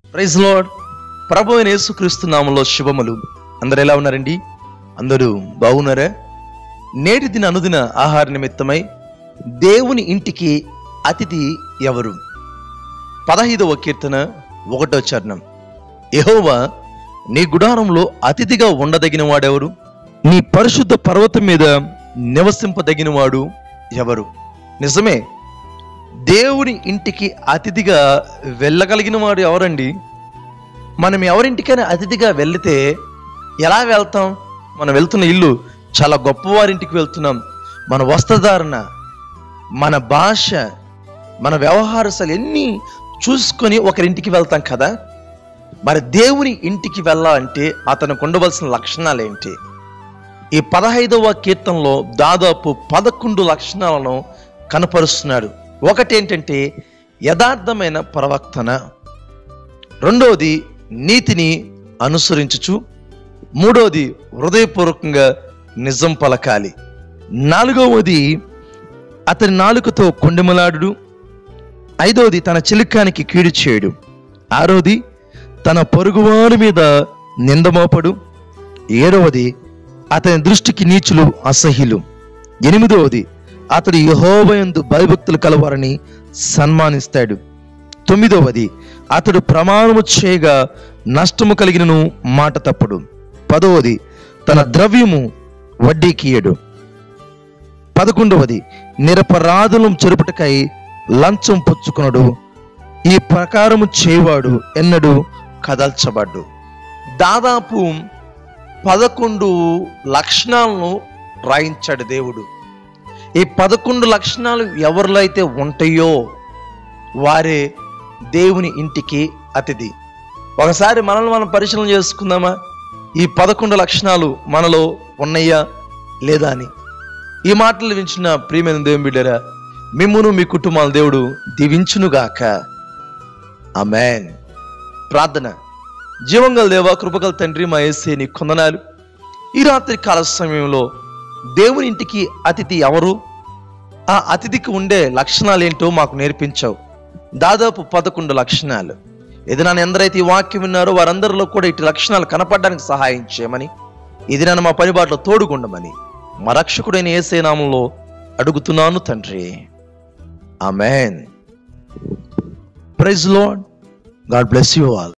praise lord ప్రభు అయిన యేసుక్రీస్తు నామంలో శుభములు అందరు ఎలా ఉన్నారండి అందరూ బాగున్నారా నేటి దిన అనుదిన ఆహార నిమిత్తమై దేవుని ఇంటికి అతిథి ఎవరు పదహైదవ కీర్తన ఒకటో చరణం యెహోవా నీ గుడారంలో అతిథిగా ఉండదగిన వాడెవరు నీ పరిశుద్ధ పర్వతం మీద నివసింపదగిన వాడు ఎవరు నిజమే దేవుని ఇంటికి అతిథిగా వెళ్ళగలిగిన వాడు ఎవరండి మనం ఎవరింటికైనా అతిథిగా వెళితే ఎలా వెళ్తాం మనం వెళ్తున్న ఇల్లు చాలా గొప్పవారింటికి వెళ్తున్నాం మన వస్త్రధారణ మన భాష మన వ్యవహారశాలు ఎన్ని చూసుకొని ఒకరింటికి వెళ్తాం కదా మరి దేవుని ఇంటికి వెళ్ళాలంటే అతనికి ఉండవలసిన లక్షణాలు ఏంటి ఈ పదహైదవ కీర్తనలో దాదాపు పదకొండు లక్షణాలను కనపరుస్తున్నాడు ఒకటి ఏంటంటే యథార్థమైన ప్రవర్తన రెండవది నీతిని అనుసరించుచు మూడవది హృదయపూర్వకంగా నిజం పలకాలి నాలుగవది అతని నాలుకతో కొండెమలాడు ఐదవది తన చిలుకానికి కీడు చేయడు ఆరవది తన పొరుగువారి మీద నిందమోపడు ఏడవది అతని దృష్టికి నీచులు అసహ్యులు ఎనిమిదవది అతడు యహోవయందు భయభక్తులు కలవారని సన్మానిస్తాడు తొమ్మిదవది అతడు ప్రమాణము చేయగా నష్టము కలిగినను మాట తప్పడు పదవది తన ద్రవ్యము వడ్డీకియడు పదకొండవది నిరపరాధులం చెరుపుటకై లంచం పుచ్చుకొనడు ఈ ప్రకారము చేయవాడు ఎన్నడూ కదల్చబడ్డు దాదాపు పదకొండు లక్షణాలను రాయించాడు దేవుడు ఈ పదకొండు లక్షణాలు ఎవరిలో అయితే ఉంటాయో వారే దేవుని ఇంటికి అతిథి ఒకసారి మనల్ని మనం పరిశీలన చేసుకుందామా ఈ పదకొండు లక్షణాలు మనలో ఉన్నాయా లేదా అని ఈ మాటలు వించిన ప్రియమైన దేవుని బిడ్డరా మిమ్మును మీ కుటుంబాల దేవుడు దీవించునుగాక అమెన్ ప్రార్థన జీవంగల దేవ కృపగల తండ్రి మా ఏసే నీ కొందనాలు ఈ రాత్రి కాల సమయంలో దేవుని ఇంటికి అతిథి ఎవరు ఆ అతిథికి ఉండే లక్షణాలు ఏంటో మాకు నేర్పించావు దాదాపు పదకొండు లక్షణాలు ఇది నన్ను ఎందరైతే ఈ వాక్యం విన్నారో వారందరిలో కూడా ఇటు లక్షణాలు కనపడడానికి సహాయం చేయమని ఇది నన్ను మా పరిబాట్లో తోడుగుండమని మా రక్షకుడైన ఏసే నామంలో అడుగుతున్నాను తండ్రి amen praise Lord God bless you all